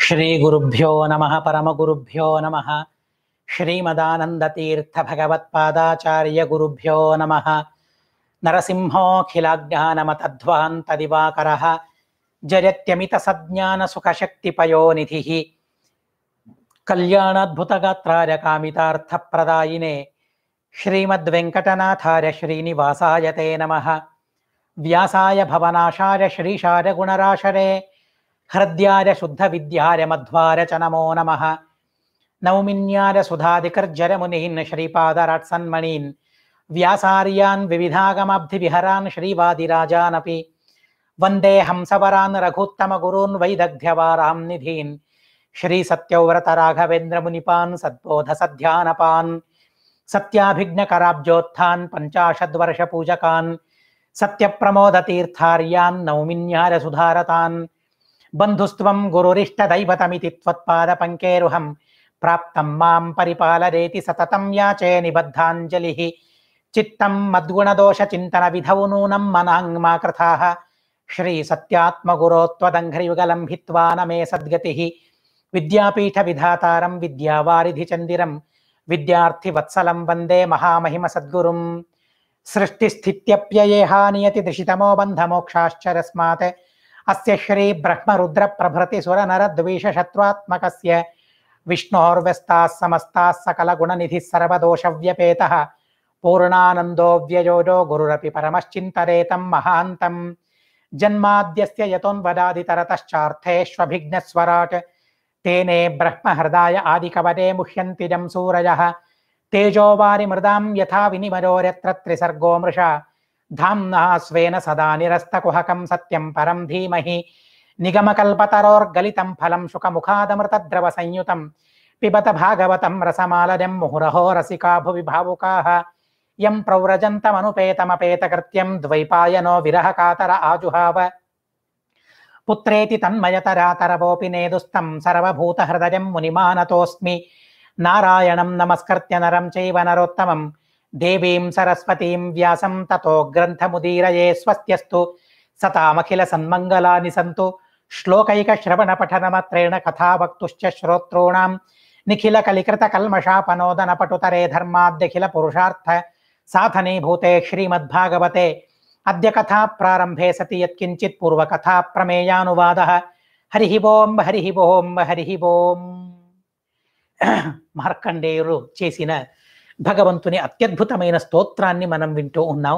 శ్రీగురుభ్యో నమ పరమగురుభ్యో నమ శ్రీమదానందతీర్థభగవత్పాదాచార్య గురుభ్యో నమ నరసింహోఖిలాజ్ఞానమతధ్వాంతదివాకర జయత్యమిత సజ్ఞాన సుఖశక్తిపయోనిధి కళ్యాణాద్భుతగాత్రాయ కామితార్థప్రదాయినే శ్రీమద్వెంకటనాథాయ శ్రీనివాసాయ తే నమ వ్యాసాయ భవనాశాయ శ్రీశాయ గుణరాశరే హృద్యాయ శుద్ధ విద్యాయ మధ్వార చ నమో నమ నౌమిన్యాయ సుధాదికర్జర మునీన్ శ్రీపాదరాట్సన్మణీన్ వ్యాసార్యాన్ వివిధాగమాబ్ధి విహరాన్ శ్రీవాదిరాజానపి వందే హంసవరాన్ రఘుత్తమ గురూన్ వైదగ్ధ్యవారాం నిధీన్ శ్రీ సత్యవ్రత రాఘవేంద్ర మునిపాన్ సద్బోధ సధ్యానపాన్ సత్యాభిజ్ఞకరాబ్జోత్థాన్ పంచాశద్వర్ష పూజకాన్ సత్యప్రమోద తీర్థార్యాన్ నౌమిన్యార సుధారతాన్ బంధుస్త్వం గురురిష్టదైవతమితి త్వత్పాద పంకేరుహం ప్రాప్తం మాం పరిపాలరేతి సతతం యాచే నిబద్ధాంజలి చిత్తం మద్గుణదోష చింతన విధౌ నూనం మనాంగ్మా కృథా శ్రీ సత్యాత్మగురో త్వదంఘ్రియుగలం హిత్వా నమే సద్గతి విద్యాపీఠ విధాతారం విద్యావారిధి చందిరం విద్యార్థి వత్సలం వందే మహామహిమ సద్గురుం సృష్టిస్థిత్యప్యయేహా నియతి దిశితమో బంధమోక్షాశ్చరస్మాత్ అస్య శ్రీ బ్రహ్మరుద్ర ప్రభృతి సుర నర ద్వేష శత్రుత్మకస్య విష్ణోర్వ్యస్తాः సమస్తాः సకల గుణనిధి సర్వదోష వ్యపేత పూర్ణానందో వ్యయోజో గురురపి పరమశ్చింతరేతం మహాంతం జన్మాద్యస్య యతోన్వదాది తరతశ్చార్థేష్వభిఘ్నస్వరాట్ తేనే బ్రహ్మహృదాయ ఆదికవదే ముహ్యంతిజం సూరయः తేజోవారి మృదాం యథా వినిమయోర్యత్ర త్రిసర్గో మృషా ధామ్నా స్వేన సదా నిరస్తకుహకం సత్యం పరం ధీమహి నిగమకల్పతరోర్గలితం ఫలం శుకముఖాదమృతద్రవ సంయుతం పిబత భాగవతం రసమాలయం ముహురహో రసికా భువి భావుకాః యం ప్రవ్రజంతమనుపేతమపేతకృత్యం ద్వైపాయనో విరహ కాతర ఆజుహావ పుత్రేతి తన్మయతరాతరవోపి నేదుస్తం సర్వభూతహృదయం మునిమానతోస్మి నారాయణం నమస్కర్త్య నరం చైవ నరోత్తమం దేవీం సరస్వతీం వ్యాసం తతో గ్రంథముదీరయే స్వస్త్యస్తు సతామఖిల సన్మంగళాని సంతు శ్లోకైక శ్రవణ పఠనమత్రేణ కథావక్తుశ్చ శ్రోత్రోణాం నిఖిల కలికృత కల్మషాపనోదన పటుతరే ధర్మాద్యఖిల పురుషార్థ సాధనీభూతే శ్రీమద్భాగవతే అద్య కథా ప్రారంభే సతి యత్కించిత్ పూర్వకథా ప్రమేయానువాద హరి ఓం హరి ఓం హరి ఓం మార్కండేయులు చేసిన భగవంతుని అత్యద్భుతమైన స్తోత్రాన్ని మనం వింటూ ఉన్నాం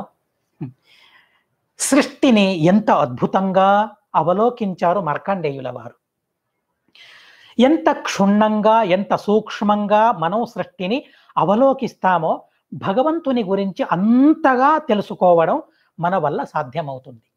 సృష్టిని ఎంత అద్భుతంగా అవలోకించారు మార్కండేయుల వారు ఎంత క్షుణ్ణంగా ఎంత సూక్ష్మంగా మనం సృష్టిని అవలోకిస్తామో భగవంతుని గురించి అంతగా తెలుసుకోవడం మన వల్ల సాధ్యమవుతుంది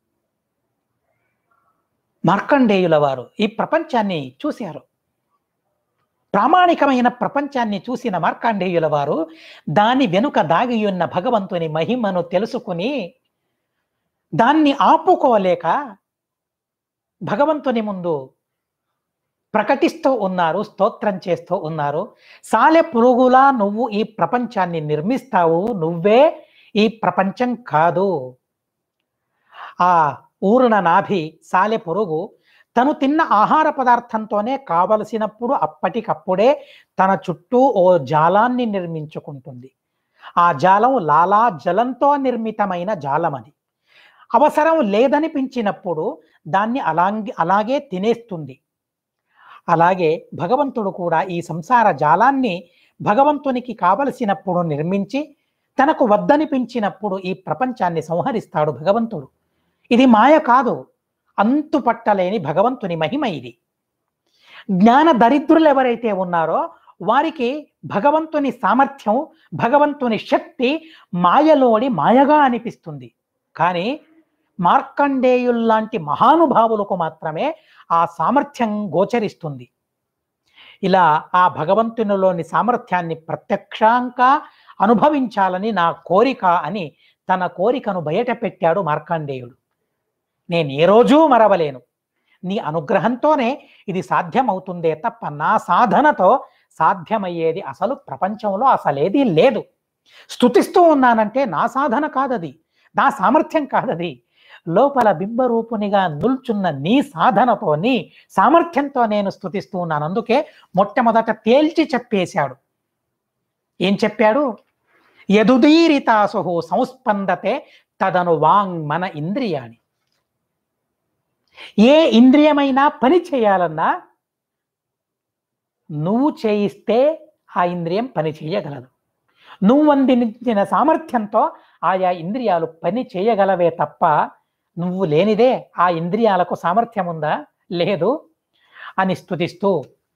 మార్కండేయుల వారు ఈ ప్రపంచాన్ని చూశారు ప్రామాణికమైన ప్రపంచాన్ని చూసిన మార్కండేయుల వారు దాని వెనుక దాగి ఉన్న భగవంతుని మహిమను తెలుసుకుని దాన్ని ఆపుకోలేక భగవంతుని ముందు ప్రకటిస్తూ ఉన్నారు స్తోత్రం చేస్తూ ఉన్నారు సాలె పురుగులా నువ్వు ఈ ప్రపంచాన్ని నిర్మిస్తావు నువ్వే ఈ ప్రపంచం కాదు ఆ ఊరున నాభి సాలె పురుగు తను తిన్న ఆహార పదార్థంతోనే కావలసినప్పుడు అప్పటికప్పుడే తన చుట్టూ ఓ జాలాన్ని నిర్మించుకుంటుంది ఆ జాలం లాలా జలంతో నిర్మితమైన జాలం అది అవసరం లేదనిపించినప్పుడు దాన్ని అలాగే అలాగే తినేస్తుంది అలాగే భగవంతుడు కూడా ఈ సంసార జాలాన్ని భగవంతునికి కావలసినప్పుడు నిర్మించి తనకు వద్దనిపించినప్పుడు ఈ ప్రపంచాన్ని సంహరిస్తాడు భగవంతుడు ఇది మాయ కాదు అంతు పట్టలేని భగవంతుని మహిమ ఇది జ్ఞాన దరిద్రులు ఎవరైతే ఉన్నారో వారికి భగవంతుని సామర్థ్యం భగవంతుని శక్తి మాయలోని మాయగా అనిపిస్తుంది కానీ మార్కండేయుల్లాంటి మహానుభావులకు మాత్రమే ఆ సామర్థ్యం గోచరిస్తుంది ఇలా ఆ భగవంతునిలోని సామర్థ్యాన్ని ప్రత్యక్షంగా అనుభవించాలని నా కోరిక అని తన కోరికను బయట పెట్టాడు మార్కండేయుడు నేను ఏ రోజూ మరవలేను నీ అనుగ్రహంతోనే ఇది సాధ్యమవుతుందే తప్ప నా సాధనతో సాధ్యమయ్యేది అసలు ప్రపంచంలో అసలేది లేదు స్థుతిస్తూ ఉన్నానంటే నా సాధన కాదది నా సామర్థ్యం కాదది లోపల బింబరూపునిగా నిల్చున్న నీ సాధనతో నీ సామర్థ్యంతో నేను స్థుతిస్తూ ఉన్నాను అందుకే మొట్టమొదట తేల్చి చెప్పేశాడు ఏం చెప్పాడు యదుదీరితాసు సంస్పందతే తదను వాంగ్ మన ఇంద్రియాని ఏ ఇంద్రియమైనా పని చేయాలన్నా నువ్వు చేయిస్తే ఆ ఇంద్రియం పని చేయగలదు నువ్వు అందించిన సామర్థ్యంతో ఆయా ఇంద్రియాలు పని చేయగలవే తప్ప నువ్వు లేనిదే ఆ ఇంద్రియాలకు సామర్థ్యం ఉందా లేదు అని స్తుతిస్తూ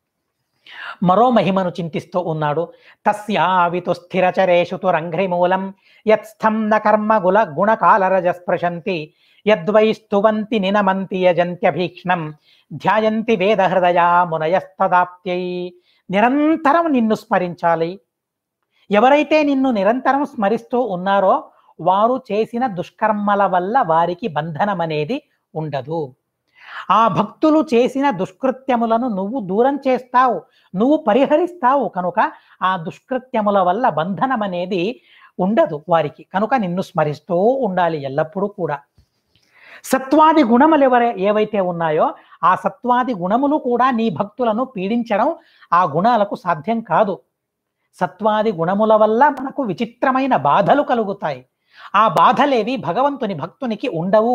మరో మహిమను చింతిస్తూ ఉన్నాడు తస్యావితు స్థిరచరేషు తు రంఘ్రిమూలం యత్స్థం న కర్మ గుల గుణకాలరజ స్పృశంతి యద్వై స్తువంతి నినమంతి యజంత్యభీక్ష్ణం ధ్యాయంతి వేద హృదయా మునయస్తదాప్త్యై నిరంతరం నిన్ను స్మరించాలి ఎవరైతే నిన్ను నిరంతరం స్మరిస్తూ ఉన్నారో వారు చేసిన దుష్కర్మల వల్ల వారికి బంధనం అనేది ఉండదు ఆ భక్తులు చేసిన దుష్కృత్యములను నువ్వు దూరం చేస్తావు నువ్వు పరిహరిస్తావు కనుక ఆ దుష్కృత్యముల వల్ల బంధనం అనేది ఉండదు వారికి కనుక నిన్ను స్మరిస్తూ ఉండాలి ఎల్లప్పుడూ కూడా సత్వాది గుణములు ఎవరే ఏవైతే ఉన్నాయో ఆ సత్వాది గుణములు కూడా నీ భక్తులను పీడించడం ఆ గుణాలకు సాధ్యం కాదు సత్వాది గుణముల వల్ల మనకు విచిత్రమైన బాధలు కలుగుతాయి ఆ బాధలేవి భగవంతుని భక్తునికి ఉండవు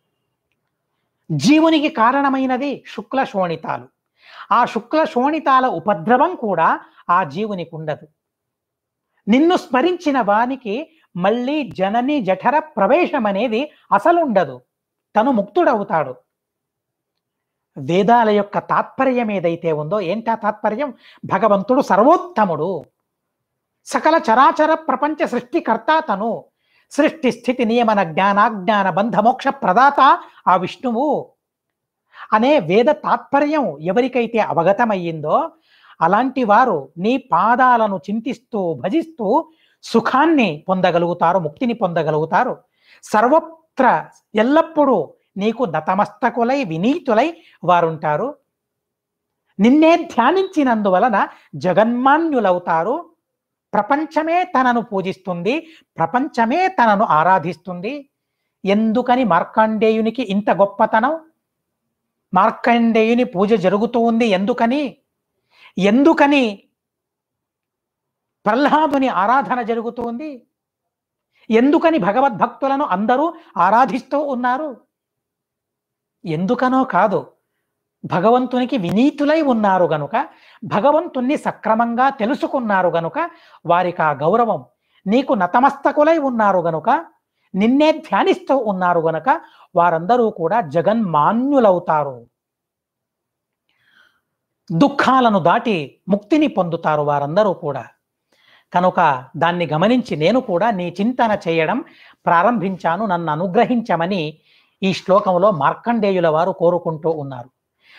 జీవునికి కారణమైనది శుక్ల శోణితాలు ఆ శుక్ల శోణితాల ఉపద్రవం కూడా ఆ జీవునికి ఉండదు నిన్ను స్మరించిన వానికి మళ్ళీ జనని జఠర ప్రవేశం అనేది అసలు ఉండదు తను ముక్తుడవుతాడు వేదాల యొక్క తాత్పర్యం ఏదైతే ఉందో ఏంటా తాత్పర్యం భగవంతుడు సర్వోత్తముడు సకల చరాచర ప్రపంచ సృష్టికర్త తను సృష్టి స్థితి నియమన జ్ఞానాజ్ఞాన బంధ మోక్ష ప్రదాత ఆ విష్ణువు అనే వేద తాత్పర్యం ఎవరికైతే అవగతమయ్యిందో అలాంటి వారు నీ పాదాలను చింతిస్తూ భజిస్తూ సుఖాన్ని పొందగలుగుతారు ముక్తిని పొందగలుగుతారు సర్వత్ర ఎల్లప్పుడూ నీకు నతమస్తకులై వినీతులై వారుంటారు నిన్నే ధ్యానించినందువలన జగన్మాన్యులవుతారు ప్రపంచమే తనను పూజిస్తుంది ప్రపంచమే తనను ఆరాధిస్తుంది ఎందుకని మార్కండేయునికి ఇంత గొప్పతనం మార్కండేయుని పూజ జరుగుతూ ఉంది ఎందుకని ఎందుకని ప్రహ్లాదుని ఆరాధన జరుగుతూ ఉంది ఎందుకని భగవద్భక్తులను అందరూ ఆరాధిస్తూ ఉన్నారు ఎందుకనో కాదు భగవంతునికి వినీతులై ఉన్నారు గనుక భగవంతుణ్ణి సక్రమంగా తెలుసుకున్నారు గనుక వారికి ఆ గౌరవం నీకు నతమస్తకులై ఉన్నారు గనుక నిన్నే ధ్యానిస్తూ ఉన్నారు గనుక వారందరూ కూడా జగన్మాన్యులవుతారు దుఃఖాలను దాటి ముక్తిని పొందుతారు వారందరూ కూడా కనుక దాన్ని గమనించి నేను కూడా నీ చింతన చేయడం ప్రారంభించాను నన్ను అనుగ్రహించమని ఈ శ్లోకంలో మార్కండేయుల వారు కోరుకుంటూ ఉన్నారు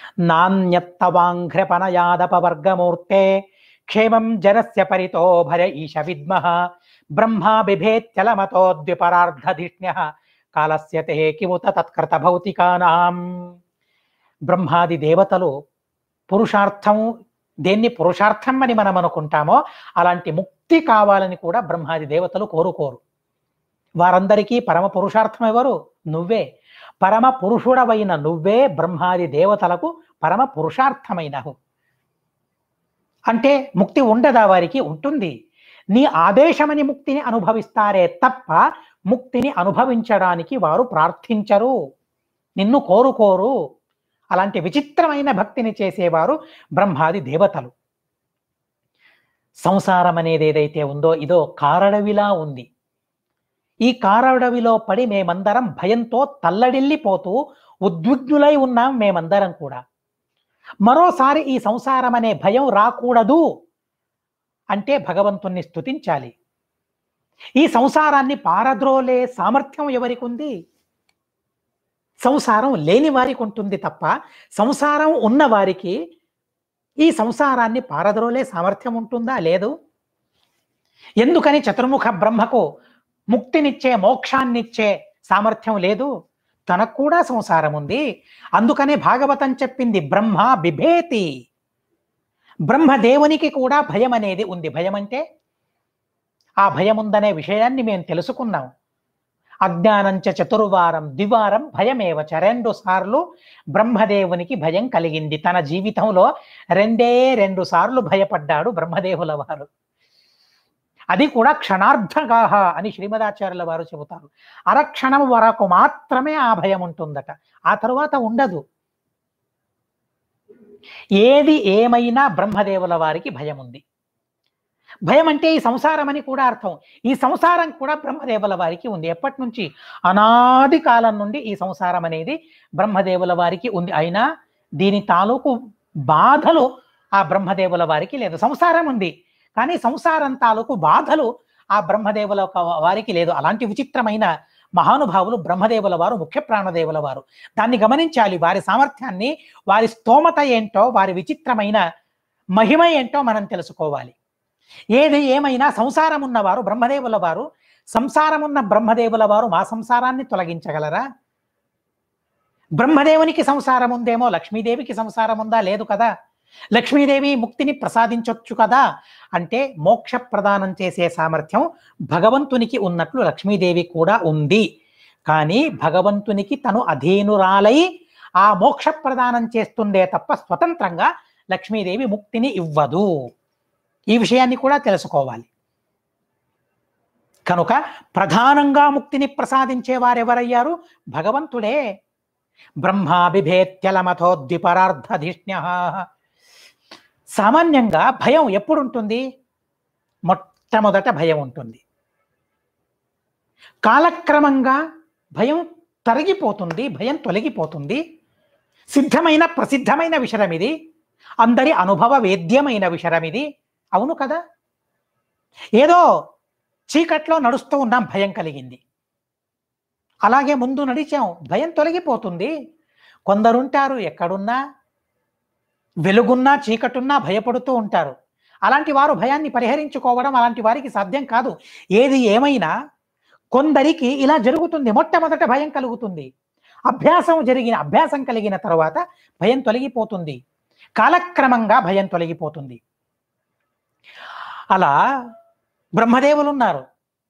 నాణ్యత్తవాంఘ్రపనయాదపవర్గమూర్తే క్షేమం జనస్య పరితో భర ఈశ విద్మః బ్రహ్మా బిభేత్యలమతో ద్విపరార్ధధిష్ణ్య కాలస్య తే కిముత తత్కృత భౌతికానాం బ్రహ్మాది దేవతలు పురుషార్థం దేన్ని పురుషార్థం అని మనం అనుకుంటామో అలాంటి ముక్తి కావాలని కూడా బ్రహ్మాది దేవతలు కోరుకోరు వారందరికీ పరమ పురుషార్థం ఎవరు నువ్వే పరమ పురుషుడవైన నువ్వే బ్రహ్మాది దేవతలకు పరమ పురుషార్థమైనవు అంటే ముక్తి ఉండదా వారికి ఉంటుంది నీ ఆదేశమని ముక్తిని అనుభవిస్తారే తప్ప ముక్తిని అనుభవించడానికి వారు ప్రార్థించరు నిన్ను కోరుకోరు అలాంటి విచిత్రమైన భక్తిని చేసేవారు బ్రహ్మాది దేవతలు సంసారం అనేది ఏదైతే ఉందో ఇదో కారడవిలా ఉంది ఈ కారడవిలో పడి మేమందరం భయంతో తల్లడిల్లిపోతూ ఉద్విగ్నులై ఉన్నాం మేమందరం కూడా మరోసారి ఈ సంసారం అనే భయం రాకూడదు అంటే భగవంతుణ్ణి స్తుతించాలి ఈ సంసారాన్ని పారద్రోలే సామర్థ్యం ఎవరికి ఉంది సంసారం లేని వారికి ఉంటుంది తప్ప సంసారం ఉన్న వారికి ఈ సంసారాన్ని పారద్రోలే సామర్థ్యం ఉంటుందా లేదు ఎందుకని చతుర్ముఖ బ్రహ్మకు ముక్తినిచ్చే మోక్షాన్నిచ్చే సామర్థ్యం లేదు తనకు కూడా సంసారం ఉంది అందుకనే భాగవతం చెప్పింది బ్రహ్మ బిభేతి బ్రహ్మదేవునికి కూడా భయం అనేది ఉంది భయం అంటే ఆ భయం ఉందనే విషయాన్ని మేము తెలుసుకున్నాం అజ్ఞానంచ చతుర్వారం ద్వివారం భయమేవచ రెండు సార్లు బ్రహ్మదేవునికి భయం కలిగింది తన జీవితంలో రెండే రెండు సార్లు భయపడ్డాడు బ్రహ్మదేవుల వారు అది కూడా క్షణార్ధగాహ అని శ్రీమదాచార్యుల వారు చెబుతారు అరక్షణం వరకు మాత్రమే ఆ భయం ఉంటుందట ఆ తరువాత ఉండదు ఏది ఏమైనా బ్రహ్మదేవుల వారికి భయం ఉంది భయం అంటే ఈ సంసారం అని కూడా అర్థం ఈ సంసారం కూడా బ్రహ్మదేవుల వారికి ఉంది ఎప్పటి నుంచి అనాది కాలం నుండి ఈ సంసారం అనేది బ్రహ్మదేవుల వారికి ఉంది అయినా దీని తాలూకు బాధలు ఆ బ్రహ్మదేవుల వారికి లేదు సంసారం ఉంది కానీ సంసారం తాలూకు బాధలు ఆ బ్రహ్మదేవుల ఒక వారికి లేదు అలాంటి విచిత్రమైన మహానుభావులు బ్రహ్మదేవుల వారు ముఖ్య ప్రాణదేవుల వారు దాన్ని గమనించాలి వారి సామర్థ్యాన్ని వారి స్తోమత ఏంటో వారి విచిత్రమైన మహిమ ఏంటో మనం తెలుసుకోవాలి ఏది ఏమైనా సంసారం ఉన్నవారు బ్రహ్మదేవుల వారు సంసారం ఉన్న బ్రహ్మదేవుల వారు మా సంసారాన్ని తొలగించగలరా బ్రహ్మదేవునికి సంసారం ఉందేమో లక్ష్మీదేవికి సంసారం ఉందా లేదు కదా లక్ష్మీదేవి ముక్తిని ప్రసాదించొచ్చు కదా అంటే మోక్ష ప్రదానం చేసే సామర్థ్యం భగవంతునికి ఉన్నట్లు లక్ష్మీదేవి కూడా ఉంది కానీ భగవంతునికి తను అధీనురాలై ఆ మోక్ష ప్రదానం చేస్తుందే తప్ప స్వతంత్రంగా లక్ష్మీదేవి ముక్తిని ఇవ్వదు ఈ విషయాన్ని కూడా తెలుసుకోవాలి కనుక ప్రధానంగా ముక్తిని ప్రసాదించే వారెవరయ్యారు భగవంతుడే బ్రహ్మాభిభేత్యలమథోద్విపరార్ధధిష్ణ్య సామాన్యంగా భయం ఎప్పుడు ఉంటుంది మొట్టమొదట భయం ఉంటుంది కాలక్రమంగా భయం తరిగిపోతుంది భయం తొలగిపోతుంది సిద్ధమైన ప్రసిద్ధమైన విషయం ఇది అందరి అనుభవ వేద్యమైన విషయం ఇది అవును కదా ఏదో చీకట్లో నడుస్తూ ఉన్నాం భయం కలిగింది అలాగే ముందు నడిచాం భయం తొలగిపోతుంది కొందరుంటారు ఎక్కడున్నా వెలుగున్నా చీకటున్నా భయపడుతూ ఉంటారు అలాంటి వారు భయాన్ని పరిహరించుకోవడం అలాంటి వారికి సాధ్యం కాదు ఏది ఏమైనా కొందరికి ఇలా జరుగుతుంది మొట్టమొదట భయం కలుగుతుంది అభ్యాసం జరిగిన అభ్యాసం కలిగిన తర్వాత భయం తొలగిపోతుంది కాలక్రమంగా భయం తొలగిపోతుంది అలా బ్రహ్మదేవులు ఉన్నారు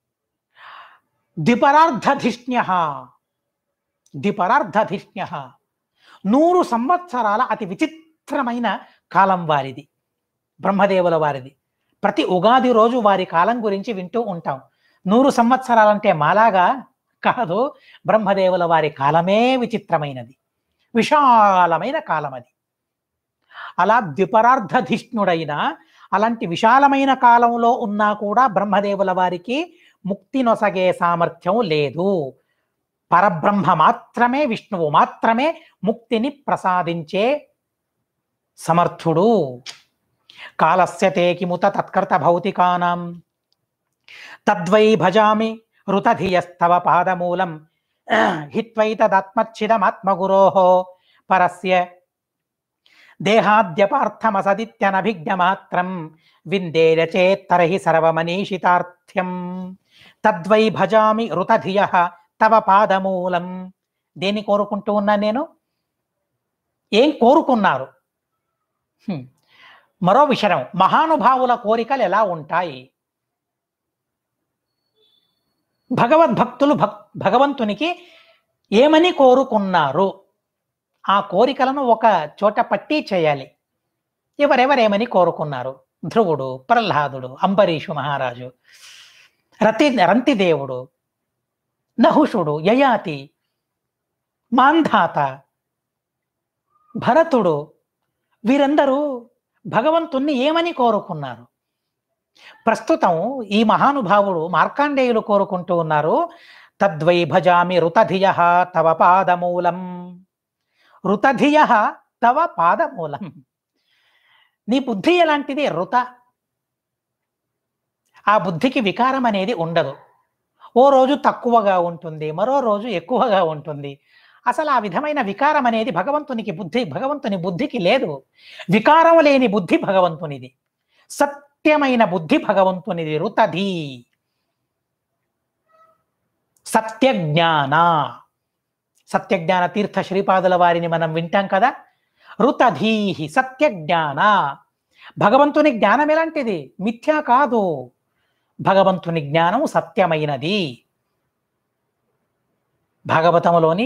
ద్విపరార్ధధిష్ణ్య ద్విపరార్ధధిష్ణ్య నూరు సంవత్సరాల అతి విచిత్రమైన కాలం వారిది బ్రహ్మదేవుల వారిది ప్రతి ఉగాది రోజు వారి కాలం గురించి వింటూ ఉంటాం నూరు సంవత్సరాలంటే మాలాగా కాదు బ్రహ్మదేవుల వారి కాలమే విచిత్రమైనది విశాలమైన కాలం అది అలా ద్విపరార్ధధిష్ణుడైన అలాంటి విశాలమైన కాలంలో ఉన్నా కూడా బ్రహ్మదేవుల వారికి ముక్తి నొసగే సామర్థ్యం లేదు పరబ్రహ్మ మాత్రమే విష్ణువు మాత్రమే ముక్తిని ప్రసాదించే సమర్థుడు కాలస్య తే కిముత తత్కర్త భౌతికానాం తద్వై భజామి ఋతధియస్తవ పాదమూలం హిత్వైతదాత్మచ్చిదమాత్మగురో పరస్య దేహాద్యపార్థమసదిత్యనభిజ్ఞమాత్రం విందేర చేత్తరహి సర్వమనీషితార్థ్యం తద్వై భజామి ఋతధియ తవ పాదమూలం దేన్ని కోరుకుంటూ ఉన్నాను నేను ఏం కోరుకున్నారు హ్మ్. మరో విషయం మహానుభావుల కోరికలు ఎలా ఉంటాయి భగవద్భక్తులు భక్ భగవంతునికి ఏమని కోరుకున్నారు ఆ కోరికలను ఒక చోట పట్టి చేయాలి ఎవరెవరేమని కోరుకున్నారు ధ్రువుడు ప్రహ్లాదుడు అంబరీషు మహారాజు రతి రంతిదేవుడు నహుషుడు యయాతి మాంధాత భరతుడు వీరందరూ భగవంతుణ్ణి ఏమని కోరుకున్నారు ప్రస్తుతం ఈ మహానుభావుడు మార్కాండేయులు కోరుకుంటూ ఉన్నారు తద్వై భజామి ఋతధియ తవ పాదమూలం ఋతధియ తవ పాదమూలం నీ బుద్ధి ఎలాంటిది ఋత ఆ బుద్ధికి వికారం అనేది ఉండదు ఓ రోజు తక్కువగా ఉంటుంది మరో రోజు ఎక్కువగా ఉంటుంది అసలు ఆ విధమైన వికారం అనేది భగవంతునికి బుద్ధి భగవంతుని బుద్ధికి లేదు వికారం లేని బుద్ధి భగవంతునిది సత్యమైన బుద్ధి భగవంతునిది రుతధి సత్యజ్ఞాన సత్యజ్ఞాన తీర్థ శ్రీపాదుల వారిని మనం వింటాం కదా రుతధీహి సత్యజ్ఞాన భగవంతుని జ్ఞానం ఎలాంటిది మిథ్యా కాదు భగవంతుని జ్ఞానం సత్యమైనది భాగవతంలోని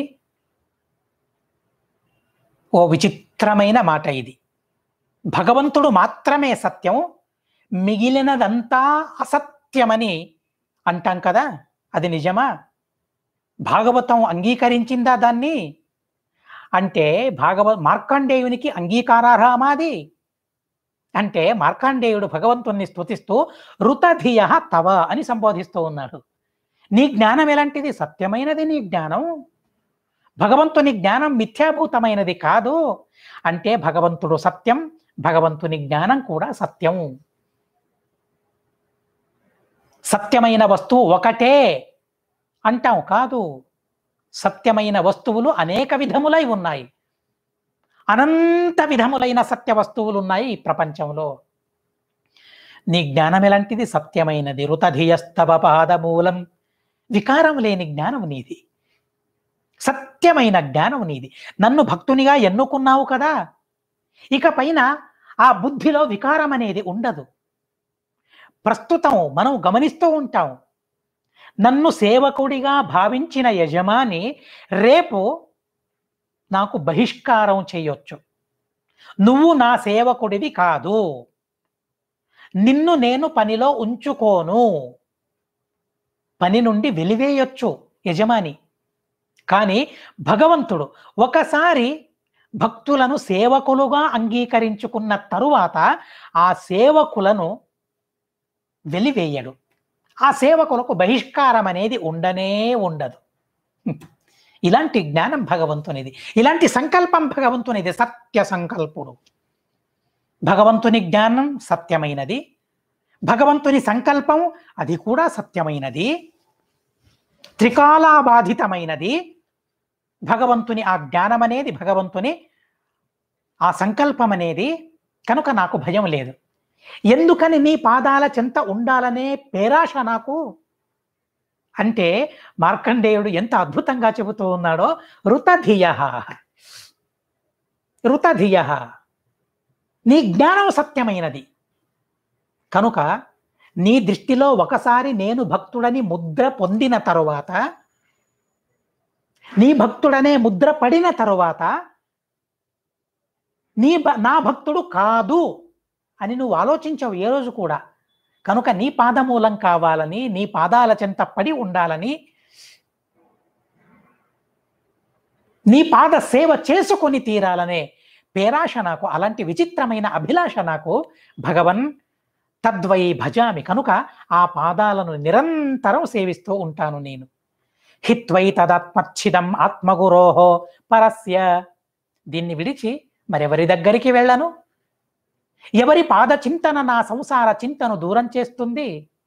ఓ విచిత్రమైన మాట ఇది భగవంతుడు మాత్రమే సత్యం మిగిలినదంతా అసత్యమని అంటాం కదా అది నిజమా భాగవతం అంగీకరించిందా దాన్ని అంటే భాగవ మార్కండేయునికి అంగీకారార్హమాది అంటే మార్కండేయుడు భగవంతుణ్ణి స్తుతిస్తూ ఋతధియ తవ అని సంబోధిస్తూ ఉన్నాడు నీ జ్ఞానం ఎలాంటిది సత్యమైనది నీ జ్ఞానం భగవంతుని జ్ఞానం మిథ్యాభూతమైనది కాదు అంటే భగవంతుడు సత్యం భగవంతుని జ్ఞానం కూడా సత్యం సత్యమైన వస్తువు ఒకటే అంటాం కాదు సత్యమైన వస్తువులు అనేక విధములై ఉన్నాయి అనంత విధములైన సత్య వస్తువులు ఉన్నాయి ఈ ప్రపంచంలో నీ జ్ఞానం ఎలాంటిది సత్యమైనది రుతధియస్తవ పాదమూలం వికారం లేని జ్ఞానం నీది సత్యమైన జ్ఞానం నీది నన్ను భక్తునిగా ఎన్నుకున్నావు కదా ఇక పైన ఆ బుద్ధిలో వికారం అనేది ఉండదు ప్రస్తుతం మనం గమనిస్తూ ఉంటాం నన్ను సేవకుడిగా భావించిన యజమాని రేపు నాకు బహిష్కారం చేయొచ్చు నువ్వు నా సేవకుడివి కాదు నిన్ను నేను పనిలో ఉంచుకోను పని నుండి వెలివేయొచ్చు యజమాని కానీ భగవంతుడు ఒకసారి భక్తులను సేవకులుగా అంగీకరించుకున్న తరువాత ఆ సేవకులను వెలివేయడు ఆ సేవకులకు బహిష్కారం అనేది ఉండనే ఉండదు ఇలాంటి జ్ఞానం భగవంతునిది ఇలాంటి సంకల్పం భగవంతునిది సత్య సంకల్పుడు భగవంతుని జ్ఞానం సత్యమైనది భగవంతుని సంకల్పం అది కూడా సత్యమైనది త్రికాలాబాధితమైనది భగవంతుని ఆ జ్ఞానం అనేది భగవంతుని ఆ సంకల్పం అనేది కనుక నాకు భయం లేదు ఎందుకని నీ పాదాల చెంత ఉండాలనే పేరాశ నాకు అంటే మార్కండేయుడు ఎంత అద్భుతంగా చెబుతూ ఉన్నాడో ఋతధియ ఋతధియ నీ జ్ఞానం సత్యమైనది కనుక నీ దృష్టిలో ఒకసారి నేను భక్తుడని ముద్ర పొందిన తరువాత నీ భక్తుడనే ముద్ర పడిన తరువాత నీ భ- నా భక్తుడు కాదు అని నువ్వు ఆలోచించవు ఏ రోజు కూడా కనుక నీ పాదమూలం కావాలని నీ పాదాల చెంత పడి ఉండాలని నీ పాద సేవ చేసుకొని తీరాలనే పేరాశ నాకు అలాంటి విచిత్రమైన అభిలాష నాకు భగవన్ తద్వై భజామి కనుక ఆ పాదాలను నిరంతరం సేవిస్తూ ఉంటాను నేను హిత్వై తదాత్మచ్చిదం ఆత్మగురోహో పరస్య దీన్ని విడిచి మరెవరి దగ్గరికి వెళ్ళను ఎవరి పాద చింతన నా సంసార చింతను దూరం చేస్తుంది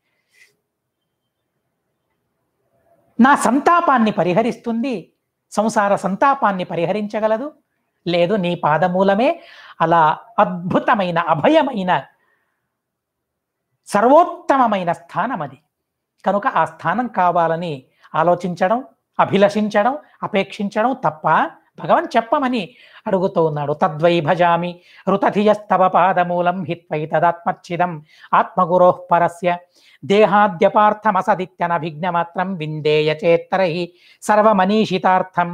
నా సంతాపాన్ని పరిహరిస్తుంది సంసార సంతాపాన్ని పరిహరించగలదు లేదు నీ పాదమూలమే అలా అద్భుతమైన అభయమైన సర్వోత్తమమైన స్థానం అది కనుక ఆ స్థానం కావాలని ఆలోచించడం అభిలషించడం అపేక్షించడం తప్ప భగవన్ చెప్పమని అడుగుతూ ఉన్నాడు తద్వై భజామి ఋతధియస్తవ పాదమూలం హిత్వై తదాత్మచ్చిదం ఆత్మగురోః పరస్య దేహాద్యపార్థమసదిత్యనభిజ్ఞమాత్రం విందేయ చేత్తరై సర్వమనీషితార్థం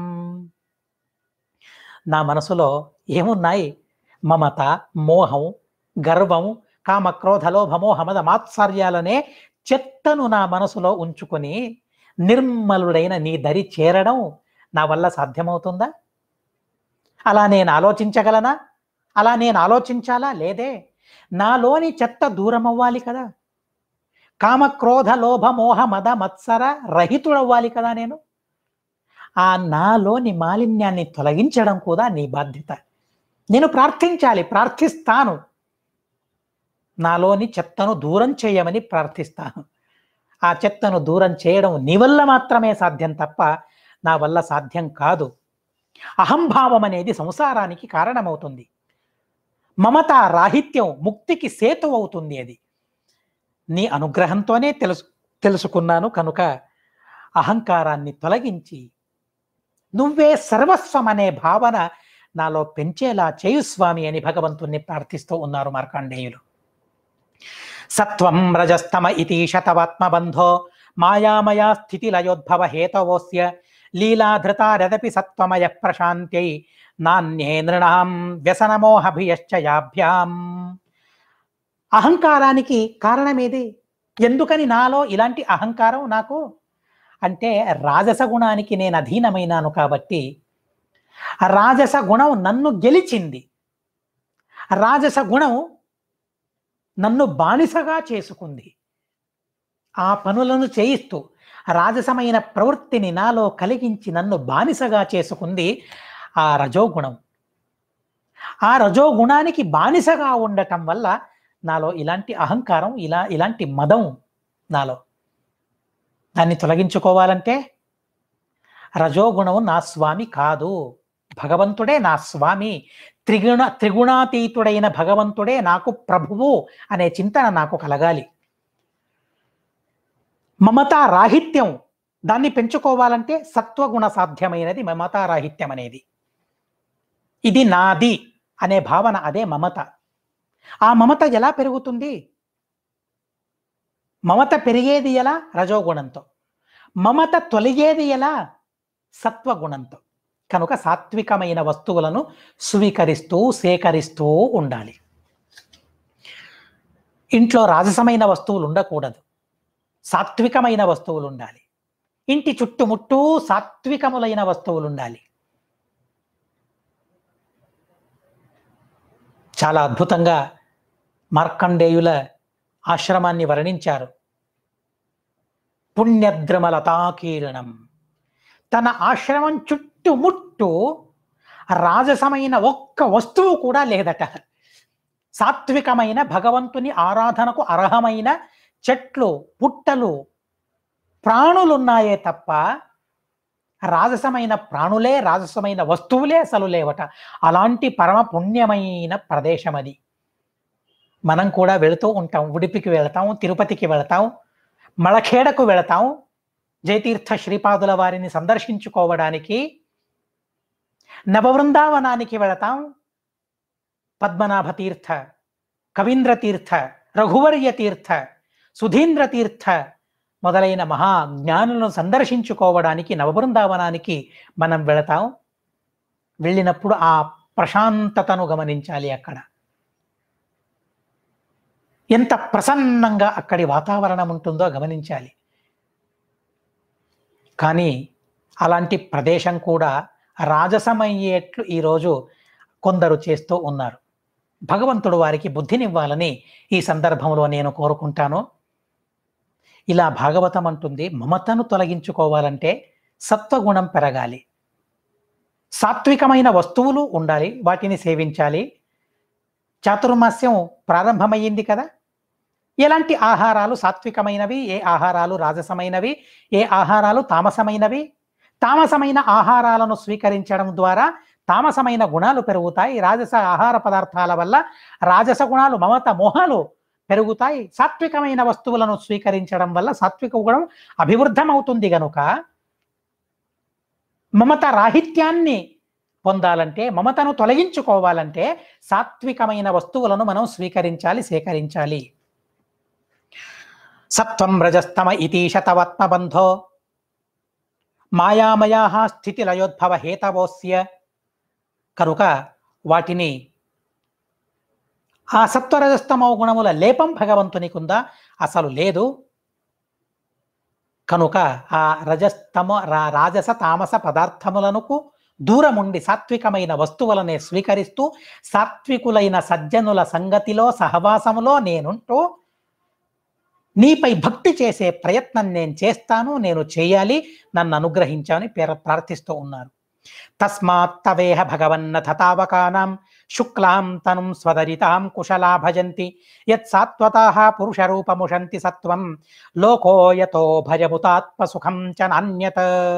నా మనసులో ఏమున్నాయి మమత మోహం గర్వం కామ క్రోధ లోభమోహ మద మాత్సర్యాలనే చెత్తను నా మనసులో ఉంచుకొని నిర్మలుడైన నీ దరి చేరడం నా వల్ల సాధ్యమవుతుందా అలా నేను ఆలోచించగలనా అలా నేను ఆలోచించాలా లేదే నాలోని చెత్త దూరం అవ్వాలి కదా కామ క్రోధ లోభ మోహ మద మత్సర రహితుడవ్వాలి కదా నేను ఆ నాలోని మాలిన్యాన్ని తొలగించడం కూడా నీ బాధ్యత నేను ప్రార్థించాలి ప్రార్థిస్తాను నాలోని చెత్తను దూరం చేయమని ప్రార్థిస్తాను ఆ చెత్తను దూరం చేయడం నీ వల్ల మాత్రమే సాధ్యం తప్ప నా వల్ల సాధ్యం కాదు అహంభావం అనేది సంసారానికి కారణమవుతుంది మమత రాహిత్యం ముక్తికి సేతు అవుతుంది అది నీ అనుగ్రహంతోనే తెలుసు తెలుసుకున్నాను కనుక అహంకారాన్ని తొలగించి నువ్వే సర్వస్వం అనే భావన నాలో పెంచేలా చేయు స్వామి అని భగవంతుణ్ణి ప్రార్థిస్తూ ఉన్నారు మార్కండేయులు సత్వం రజస్తమ ఇతి శతవాత్మబంధో మాయామయా స్థితి లయోద్భవ హేతవోస్య లీలాధృతారదపి సత్వమయ ప్రశాంత్యై నాణ్యే నృణాం వ్యసనమోహభియశ్చ యాభ్యాం అహంకారానికి కారణమేది ఎందుకని నాలో ఇలాంటి అహంకారం నాకు అంటే రాజస గుణానికి నేను అధీనమైనాను కాబట్టి రాజస గుణం నన్ను గెలిచింది రాజస గుణం నన్ను బానిసగా చేసుకుంది ఆ పనులను చేయిస్తూ రాజసమైన ప్రవృత్తిని నాలో కలిగించి నన్ను బానిసగా చేసుకుంది ఆ రజోగుణం ఆ రజోగుణానికి బానిసగా ఉండటం వల్ల నాలో ఇలాంటి అహంకారం ఇలా ఇలాంటి మదం నాలో దాన్ని తొలగించుకోవాలంటే రజోగుణం నా స్వామి కాదు భగవంతుడే నా స్వామి త్రిగుణ త్రిగుణాతీతుడైన భగవంతుడే నాకు ప్రభువు అనే చింతన నాకు కలగాలి మమతా రాహిత్యం దాన్ని పెంచుకోవాలంటే సత్వగుణ సాధ్యమైనది మమతా రాహిత్యం అనేది ఇది నాది అనే భావన అదే మమత ఆ మమత ఎలా పెరుగుతుంది మమత పెరిగేది ఎలా రజోగుణంతో మమత తొలగేది ఎలా సత్వగుణంతో కనుక సాత్వికమైన వస్తువులను స్వీకరిస్తూ సేకరిస్తూ ఉండాలి ఇంట్లో రాజసమైన వస్తువులు ఉండకూడదు సాత్వికమైన వస్తువులు ఉండాలి ఇంటి చుట్టుముట్టూ సాత్వికములైన వస్తువులు ఉండాలి చాలా అద్భుతంగా మార్కండేయుల ఆశ్రమాన్ని వర్ణించారు పుణ్యద్రమలతాకీర్ణం తన ఆశ్రమం చుట్టుముట్టు రాజసమైన ఒక్క వస్తువు కూడా లేదట సాత్వికమైన భగవంతుని ఆరాధనకు అర్హమైన చెట్లు పుట్టలు ప్రాణులున్నాయే తప్ప రాజసమైన ప్రాణులే రాజసమైన వస్తువులే అసలు లేవట అలాంటి పరమ పుణ్యమైన ప్రదేశం అది మనం కూడా వెళుతూ ఉంటాం ఉడిపికి వెళతాం తిరుపతికి వెళతాం మళఖేడకు వెళతాం జయతీర్థ శ్రీపాదుల వారిని సందర్శించుకోవడానికి నవవృందావనానికి వెళతాం పద్మనాభ తీర్థ కవీంద్ర తీర్థ రఘువర్య తీర్థ సుధీంద్ర తీర్థ మొదలైన మహా జ్ఞానులను సందర్శించుకోవడానికి నవబృందావనానికి మనం వెళతాం వెళ్ళినప్పుడు ఆ ప్రశాంతతను గమనించాలి అక్కడ ఎంత ప్రసన్నంగా అక్కడి వాతావరణం ఉంటుందో గమనించాలి కానీ అలాంటి ప్రదేశం కూడా రాజసమయ్యేట్లు ఈరోజు కొందరు చేస్తూ ఉన్నారు భగవంతుడు వారికి బుద్ధినివ్వాలని ఈ సందర్భంలో నేను కోరుకుంటాను ఇలా భాగవతం అంటుంది మమతను తొలగించుకోవాలంటే సత్వగుణం పెరగాలి సాత్వికమైన వస్తువులు ఉండాలి వాటిని సేవించాలి చాతుర్మాస్యం ప్రారంభమయ్యింది కదా ఎలాంటి ఆహారాలు సాత్వికమైనవి ఏ ఆహారాలు రాజసమైనవి ఏ ఆహారాలు తామసమైనవి తామసమైన ఆహారాలను స్వీకరించడం ద్వారా తామసమైన గుణాలు పెరుగుతాయి రాజస ఆహార పదార్థాల వల్ల రాజస గుణాలు మమత మోహాలు పెరుగుతాయి సాత్వికమైన వస్తువులను స్వీకరించడం వల్ల సాత్విక గుణం అభివృద్ధమవుతుంది గనుక మమత రాహిత్యాన్ని పొందాలంటే మమతను తొలగించుకోవాలంటే సాత్వికమైన వస్తువులను మనం స్వీకరించాలి సేకరించాలి సత్వం రజస్తమ ఇతీశతవత్మబంధో మాయామయా స్థితిలయోద్భవ హేతవోస్య కనుక వాటిని ఆ సత్వరజస్తమో గుణముల లేపం భగవంతునికి ఉందా అసలు లేదు కనుక ఆ రజస్తమ రా రాజస తామస పదార్థములనుకు దూరముండి సాత్వికమైన వస్తువులనే స్వీకరిస్తూ సాత్వికులైన సజ్జనుల సంగతిలో సహవాసములో నేనుంటూ నీపై భక్తి చేసే ప్రయత్నం నేను చేస్తాను నేను చేయాలి నన్ను అనుగ్రహించాలని పేర ప్రార్థిస్తూ ఉన్నారు తస్మాత్ తవేహ భగవన్న తావకానాం శుక్లాం తనుం స్వదరితాం కుశలా భజంతి యత్ సాత్వతాః పురుషరూపముషంతి సత్వం లోకో యతో భజముతాత్మ సుఖం చ నాన్యత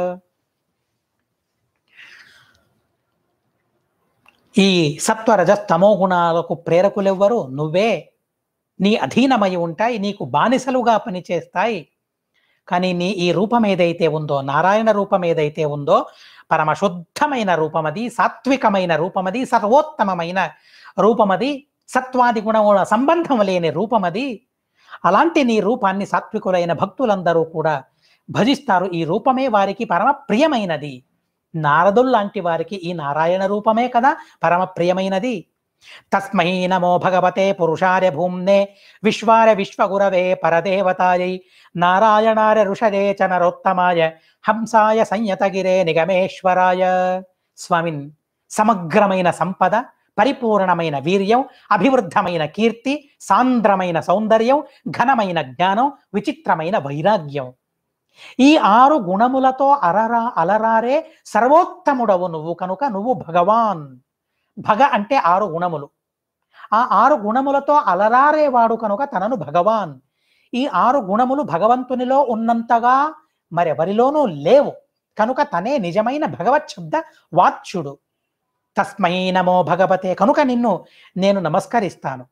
ఈ సత్వరజస్తమో గుణాలకు ప్రేరకులెవ్వరు నువ్వే నీ అధీనమై ఉంటాయి నీకు బానిసలుగా పనిచేస్తాయి కానీ నీ ఈ రూపం ఏదైతే ఉందో నారాయణ రూపం ఏదైతే ఉందో పరమ శుద్ధమైన రూపమది సాత్వికమైన రూపమది సర్వోత్తమమైన రూపమది సత్వాది గుణముల సంబంధం లేని రూపమది అలాంటి నీ రూపాన్ని సాత్వికులైన భక్తులందరూ కూడా భజిస్తారు ఈ రూపమే వారికి పరమ ప్రియమైనది నారదుల్ లాంటి వారికి ఈ నారాయణ రూపమే కదా పరమ ప్రియమైనది తస్మై నమో భగవతే పురుషాయ భూమ్నే విశ్వార విశ్వగురవే పరదేవతాయై నారాయణార ఋషదే చ నరోత్తమాయ హంసాయ సంయతగిరే నిగమేశ్వరాయ స్వామిన్ సమగ్రమైన సంపద పరిపూర్ణమైన వీర్యం అభివృద్ధమైన కీర్తి సాంద్రమైన సౌందర్యం ఘనమైన జ్ఞానం విచిత్రమైన వైరాగ్యం ఈ ఆరు గుణములతో అరరా అలరారే సర్వోత్తముడవు నువ్వు కనుక నువ్వు భగవాన్ భగ అంటే ఆరు గుణములు ఆ ఆరు గుణములతో అలరారేవాడు కనుక తనను భగవాన్ ఈ ఆరు గుణములు భగవంతునిలో ఉన్నంతగా మరెవరిలోనూ లేవు కనుక తనే నిజమైన భగవత్ శబ్ద వాచ్యుడు తస్మై నమో భగవతే కనుక నిన్ను నేను నమస్కరిస్తాను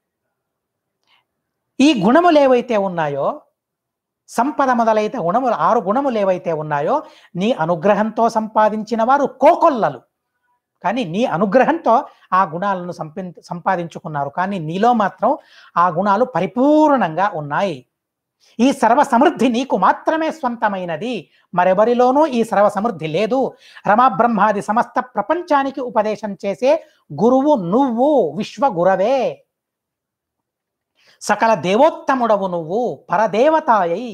ఈ గుణములు ఏవైతే ఉన్నాయో సంపద మొదలైతే గుణములు ఆరు గుణములు ఏవైతే ఉన్నాయో నీ అనుగ్రహంతో సంపాదించిన వారు కోకొల్లలు కానీ నీ అనుగ్రహంతో ఆ గుణాలను సంపి సంపాదించుకున్నారు కానీ నీలో మాత్రం ఆ గుణాలు పరిపూర్ణంగా ఉన్నాయి ఈ సర్వ సమృద్ధి నీకు మాత్రమే స్వంతమైనది మరెవరిలోనూ ఈ సర్వ సమృద్ధి లేదు రమాబ్రహ్మాది సమస్త ప్రపంచానికి ఉపదేశం చేసే గురువు నువ్వు విశ్వ గురవే సకల దేవోత్తముడవు నువ్వు పరదేవతాయై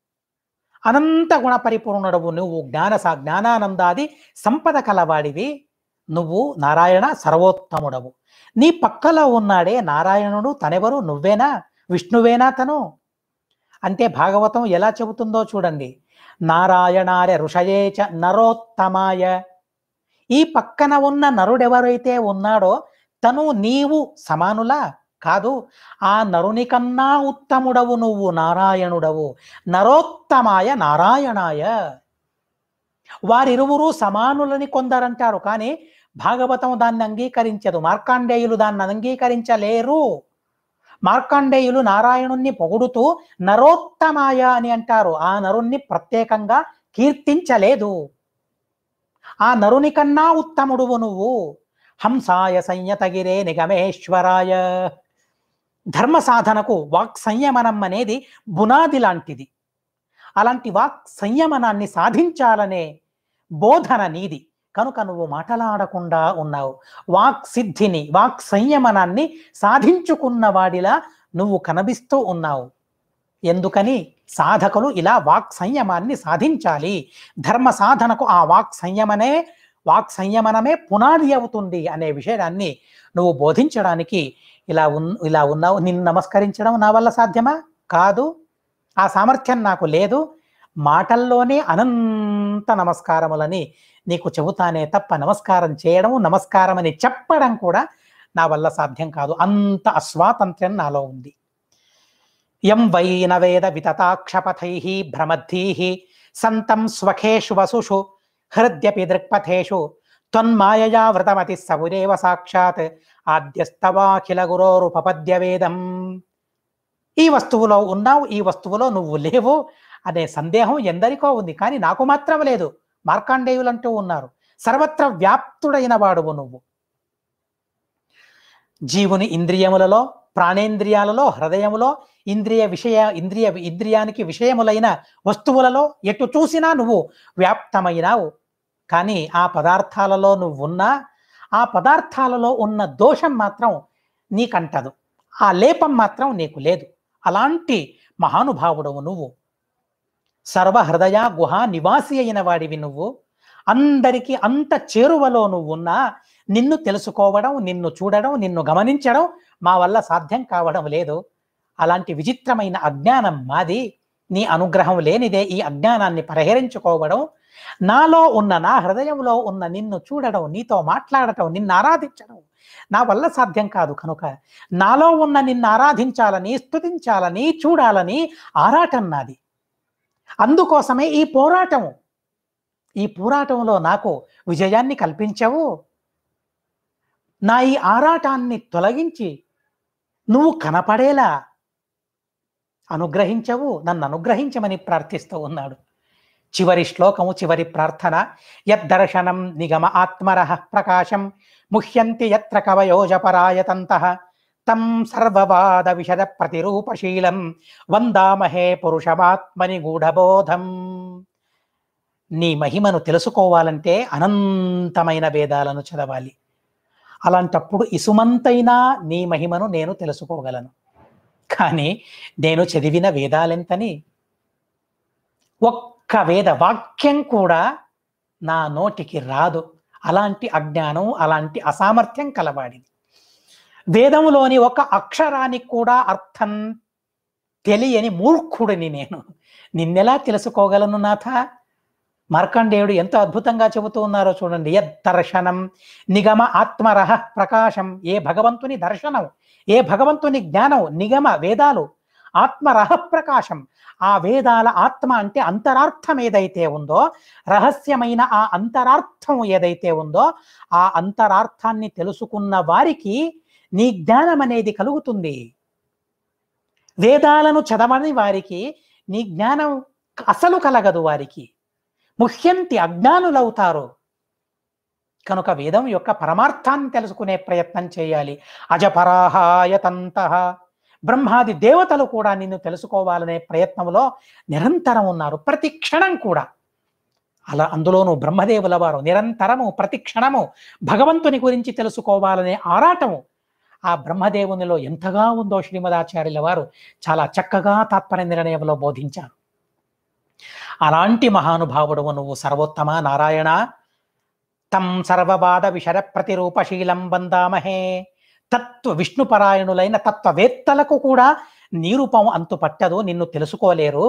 అనంత గుణ పరిపూర్ణుడవు నువ్వు జ్ఞాన సా జ్ఞానానందాది సంపద కలవాడివి నువ్వు నారాయణ సర్వోత్తముడవు నీ పక్కలో ఉన్నాడే నారాయణుడు తనెవరు నువ్వేనా విష్ణువేనా తను అంటే భాగవతం ఎలా చెబుతుందో చూడండి నారాయణార్య ఋషయేచ నరోత్తమాయ ఈ పక్కన ఉన్న నరుడెవరైతే ఉన్నాడో తను నీవు సమానులా కాదు ఆ నరుని కన్నా ఉత్తముడవు నువ్వు నారాయణుడవు నరోత్తమాయ నారాయణాయ వారిరువురు సమానులని కొందరంటారు కానీ భాగవతం దాన్ని అంగీకరించదు మార్కాండేయులు దాన్ని అంగీకరించలేరు మార్కాండేయులు నారాయణుణ్ణి పొగుడుతూ నరోత్తమాయ అని అంటారు ఆ నరుణ్ణి ప్రత్యేకంగా కీర్తించలేదు ఆ నరుని కన్నా ఉత్తముడువు నువ్వు హంసాయ సంయతగిరే నిగమేశ్వరాయ ధర్మ సాధనకు వాక్ సంయమనం అనేది బునాది లాంటిది అలాంటి వాక్ సంయమనాన్ని సాధించాలనే బోధన నీది కనుక నువ్వు మాటలాడకుండా ఉన్నావు వాక్ సిద్ధిని వాక్ సంయమనాన్ని సాధించుకున్న వాడిలా నువ్వు కనిపిస్తూ ఉన్నావు ఎందుకని సాధకులు ఇలా వాక్ సంయమాన్ని సాధించాలి ధర్మ సాధనకు ఆ వాక్ సంయమనే వాక్ సంయమనమే పునాది అవుతుంది అనే విషయాన్ని నువ్వు బోధించడానికి ఇలా ఉన్ ఇలా ఉన్నావు నిన్ను నమస్కరించడం నా వల్ల సాధ్యమా కాదు ఆ సామర్థ్యం నాకు లేదు మాటల్లోనే అనంత నమస్కారములని నీకు చెబుతానే తప్ప నమస్కారం చేయడం నమస్కారం అని చెప్పడం కూడా నా వల్ల సాధ్యం కాదు అంత అస్వాతంత్ర్యం నాలో ఉంది యం వై నవేద వితతాక్షపథై భ్రమద్ధీ సంతం స్వఖేషు వసుషు హృద్యపి దృక్పథేషు త్వన్మాయయా వృతమతి సవురేవ సాక్షాత్ ఆద్యస్తవాఖిల గురోరుపపద్య వేదం ఈ వస్తువులో ఉన్నావు ఈ వస్తువులో నువ్వు లేవు అనే సందేహం ఎందరికో ఉంది కానీ నాకు మాత్రం లేదు మార్కాండేయులంటూ ఉన్నారు సర్వత్ర వ్యాప్తుడైన వాడువు నువ్వు జీవుని ఇంద్రియములలో ప్రాణేంద్రియాలలో హృదయములో ఇంద్రియ విషయ ఇంద్రియ ఇంద్రియానికి విషయములైన వస్తువులలో ఎటు చూసినా నువ్వు వ్యాప్తమైనావు కానీ ఆ పదార్థాలలో నువ్వు ఉన్నా ఆ పదార్థాలలో ఉన్న దోషం మాత్రం నీకంటదు ఆ లేపం మాత్రం నీకు లేదు అలాంటి మహానుభావుడవు నువ్వు సర్వ హృదయ గుహ నివాసి అయిన వాడివి నువ్వు అందరికీ అంత చేరువలో నువ్వు ఉన్నా నిన్ను తెలుసుకోవడం నిన్ను చూడడం నిన్ను గమనించడం మా వల్ల సాధ్యం కావడం లేదు అలాంటి విచిత్రమైన అజ్ఞానం మాది నీ అనుగ్రహం లేనిదే ఈ అజ్ఞానాన్ని పరిహరించుకోవడం నాలో ఉన్న నా హృదయంలో ఉన్న నిన్ను చూడడం నీతో మాట్లాడటం నిన్ను ఆరాధించడం నా వల్ల సాధ్యం కాదు కనుక నాలో ఉన్న నిన్ను ఆరాధించాలని స్తుతించాలని చూడాలని ఆరాటం నాది అందుకోసమే ఈ పోరాటము ఈ పోరాటంలో నాకు విజయాన్ని కల్పించవు నా ఈ ఆరాటాన్ని తొలగించి నువ్వు కనపడేలా అనుగ్రహించవు నన్ను అనుగ్రహించమని ప్రార్థిస్తూ ఉన్నాడు చివరి శ్లోకము చివరి ప్రార్థన యద్దర్శనం నిగమ ఆత్మరః ప్రకాశం ముహ్యంతి యత్ర కవయోజపరాయతంత తం సర్వవాద విశద ప్రతిరూపశీలం వందామహే పురుషమాత్మని గూఢబోధం నీ మహిమను తెలుసుకోవాలంటే అనంతమైన వేదాలను చదవాలి అలాంటప్పుడు ఇసుమంతైనా నీ మహిమను నేను తెలుసుకోగలను కానీ నేను చదివిన వేదాలెంతని ఒక్క వేద వాక్యం కూడా నా నోటికి రాదు అలాంటి అజ్ఞానం అలాంటి అసామర్థ్యం కలవాడిది వేదములోని ఒక అక్షరానికి కూడా అర్థం తెలియని మూర్ఖుడిని నేను నిన్నెలా తెలుసుకోగలను నాథ మార్కండేయుడు ఎంత అద్భుతంగా చెబుతూ ఉన్నారో చూడండి యద్దర్శనం నిగమ ఆత్మరహ ప్రకాశం ఏ భగవంతుని దర్శనం ఏ భగవంతుని జ్ఞానం నిగమ వేదాలు ఆత్మరహ ప్రకాశం ఆ వేదాల ఆత్మ అంటే అంతరార్థం ఏదైతే ఉందో రహస్యమైన ఆ అంతరార్థం ఏదైతే ఉందో ఆ అంతరార్థాన్ని తెలుసుకున్న వారికి నీ జ్ఞానం అనేది కలుగుతుంది వేదాలను చదవని వారికి నీ జ్ఞానం అసలు కలగదు వారికి ముహ్యంతి అజ్ఞానులవుతారు కనుక వేదం యొక్క పరమార్థాన్ని తెలుసుకునే ప్రయత్నం చేయాలి అజపరాహాయతంత బ్రహ్మాది దేవతలు కూడా నిన్ను తెలుసుకోవాలనే ప్రయత్నంలో నిరంతరం ఉన్నారు ప్రతి క్షణం కూడా అలా అందులోనూ బ్రహ్మదేవుల వారు నిరంతరము ప్రతి క్షణము భగవంతుని గురించి తెలుసుకోవాలనే ఆరాటము ఆ బ్రహ్మదేవునిలో ఎంతగా ఉందో శ్రీమదాచార్యుల వారు చాలా చక్కగా తాత్పర్య నిర్ణయంలో బోధించారు అలాంటి మహానుభావుడు నువ్వు సర్వోత్తమ నారాయణ తం సర్వవాద విశర ప్రతిరూపశీలం వందామహే తత్వ విష్ణుపరాయణులైన తత్వవేత్తలకు కూడా నీ రూపం అంతు పట్టదు నిన్ను తెలుసుకోలేరు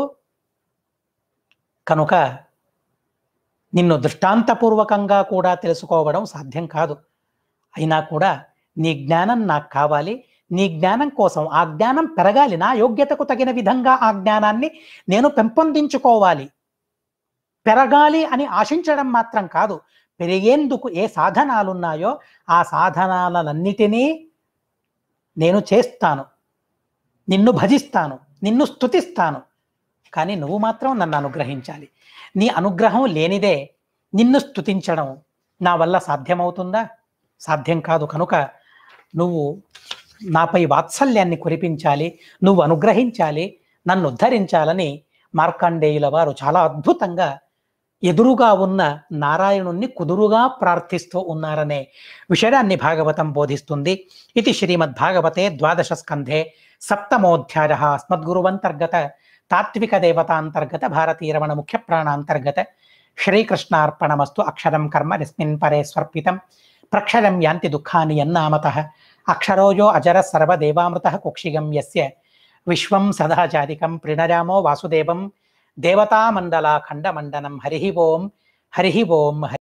కనుక నిన్ను దృష్టాంతపూర్వకంగా కూడా తెలుసుకోవడం సాధ్యం కాదు అయినా కూడా నీ జ్ఞానం నాకు కావాలి నీ జ్ఞానం కోసం ఆ జ్ఞానం పెరగాలి నా యోగ్యతకు తగిన విధంగా ఆ జ్ఞానాన్ని నేను పెంపొందించుకోవాలి పెరగాలి అని ఆశించడం మాత్రం కాదు పెరిగేందుకు ఏ సాధనాలు ఉన్నాయో ఆ సాధనాలన్నిటినీ నేను చేస్తాను నిన్ను భజిస్తాను నిన్ను స్తుతిస్తాను కానీ నువ్వు మాత్రం నన్ను అనుగ్రహించాలి నీ అనుగ్రహం లేనిదే నిన్ను స్తుతించడం నా వల్ల సాధ్యమవుతుందా సాధ్యం కాదు కనుక నువ్వు నాపై వాత్సల్యాన్ని కురిపించాలి నువ్వు అనుగ్రహించాలి నన్ను ఉద్ధరించాలని మార్కండేయుల వారు చాలా అద్భుతంగా ఎదురుగా ఉన్న నారాయణుణ్ణి కుదురుగా ప్రార్థిస్తూ ఉన్నారనే విషయాన్ని భాగవతం బోధిస్తుంది ఇది శ్రీమద్భాగవతే ద్వాదశ స్కంధే సప్తమోధ్యాయ అస్మద్గురువంతర్గత తాత్విక దేవతాంతర్గత భారతీరమణ ముఖ్య ప్రాణాంతర్గత శ్రీకృష్ణార్పణమస్తు అక్షరం కర్మ నిస్మిన్ పరే స్వర్పితం ప్రక్షరం యాంతి దుఃఖాని యన్నామత అక్షరోజో అజర సర్వదేవామృత కుక్షిగం యస్య విశ్వం సదా జాతికం ప్రణరామో వాసుదేవం దేవతామండలాఖండమండనం హరి ఓం హరి ఓం